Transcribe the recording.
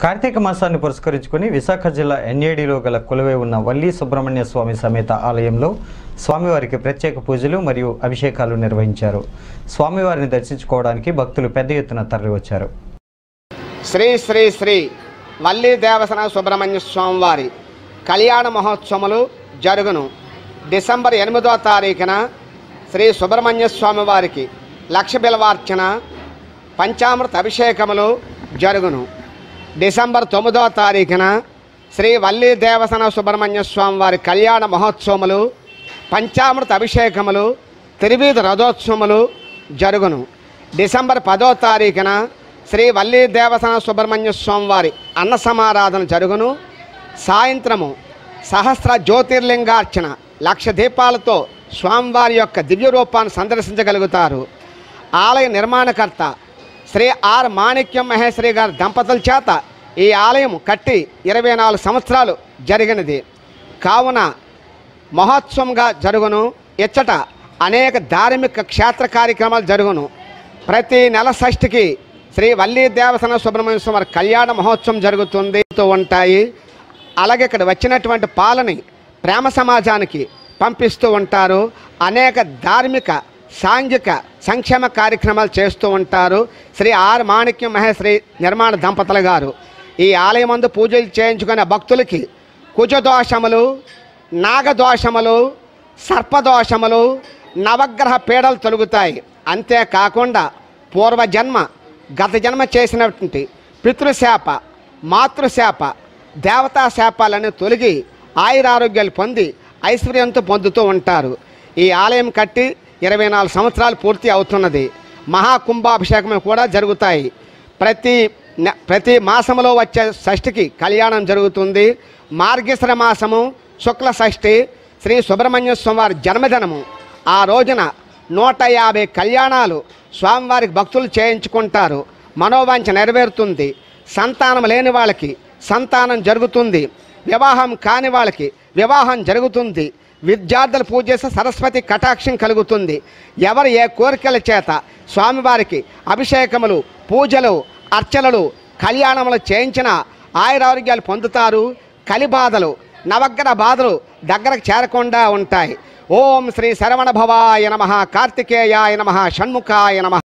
కార్తీక మాసాన్ని పురస్కరించుకుని విశాఖ జిల్లా ఎన్ఏడిలో గల కొలువై ఉన్న వల్లి సుబ్రహ్మణ్య స్వామి సమేత ఆలయంలో స్వామివారికి ప్రత్యేక పూజలు మరియు అభిషేకాలు నిర్వహించారు స్వామివారిని దర్శించుకోవడానికి భక్తులు పెద్ద ఎత్తున తరలివచ్చారు శ్రీ శ్రీ శ్రీ వల్లి దేవసన సుబ్రహ్మణ్య స్వామి వారి కళ్యాణ మహోత్సవములు జరుగును డిసెంబర్ ఎనిమిదో తారీఖున శ్రీ సుబ్రహ్మణ్య స్వామి వారికి లక్ష బిలవార్చన పంచామృత అభిషేకములు జరుగును డిసెంబర్ తొమ్మిదో తారీఖున శ్రీ వల్లి దేవసన సుబ్రహ్మణ్య స్వామి వారి కళ్యాణ మహోత్సవములు పంచామృత అభిషేకములు తిరువీధి రథోత్సవములు జరుగును డిసెంబర్ పదో తారీఖున శ్రీ వల్లి దేవసన సుబ్రహ్మణ్య స్వామి వారి అన్న సమారాధన జరుగును సాయంత్రము సహస్ర జ్యోతిర్లింగార్చన లక్ష దీపాలతో స్వామివారి యొక్క దివ్య రూపాన్ని సందర్శించగలుగుతారు ఆలయ నిర్మాణకర్త శ్రీ ఆర్ మాణిక్యం మహేశ్వరి గారి దంపతుల చేత ఈ ఆలయం కట్టి ఇరవై నాలుగు సంవత్సరాలు జరిగినది కావున మహోత్సవంగా జరుగును ఇచ్చట అనేక ధార్మిక క్షేత్ర కార్యక్రమాలు జరుగును ప్రతి నెల షష్ఠికి శ్రీ వల్లి దేవసన సుబ్రహ్మణ్య స్వామి వారి కళ్యాణ మహోత్సవం జరుగుతుంది తో ఉంటాయి అలాగే ఇక్కడ వచ్చినటువంటి పాలని ప్రేమ సమాజానికి పంపిస్తూ ఉంటారు అనేక ధార్మిక సాంఘిక సంక్షేమ కార్యక్రమాలు చేస్తూ ఉంటారు శ్రీ ఆర్ మాణిక్యం మహేశ్వరి నిర్మాణ దంపతులు గారు ఈ ఆలయమందు పూజలు చేయించుకునే భక్తులకి కుజదోషములు నాగదోషములు సర్పదోషములు నవగ్రహ పీడలు తొలుగుతాయి అంతేకాకుండా పూర్వజన్మ గత జన్మ చేసినటువంటి పితృశాప మాతృశాప దేవతా శాపాలను తొలగి ఆయురారోగ్యాలు పొంది ఐశ్వర్యంతో పొందుతూ ఉంటారు ఈ ఆలయం కట్టి ఇరవై నాలుగు సంవత్సరాలు పూర్తి అవుతున్నది మహాకుంభాభిషేకం కూడా జరుగుతాయి ప్రతి నె- ప్రతి మాసంలో వచ్చే షష్ఠికి కళ్యాణం జరుగుతుంది మార్గశిర మాసము శుక్ల షష్ఠి శ్రీ సుబ్రహ్మణ్య స్వామి వారి జన్మదినము ఆ రోజున నూట యాభై కళ్యాణాలు స్వామివారికి భక్తులు చేయించుకుంటారు మనోవాంఛ నెరవేరుతుంది సంతానం లేని వాళ్ళకి సంతానం జరుగుతుంది వివాహం కాని వాళ్ళకి వివాహం జరుగుతుంది విద్యార్థులు పూజ చేస్తే సరస్వతి కటాక్షం కలుగుతుంది ఎవరు ఏ కోరికల చేత స్వామివారికి అభిషేకములు పూజలు అర్చనలు కళ్యాణములు చేయించిన ఆయురారోగ్యాలు పొందుతారు కలిబాధలు నవగ్రహ బాధలు దగ్గరకు చేరకుండా ఉంటాయి ఓం శ్రీ శరవణ భవాయ నమ కార్తికేయాయ నమ షణ్ముఖాయ నమ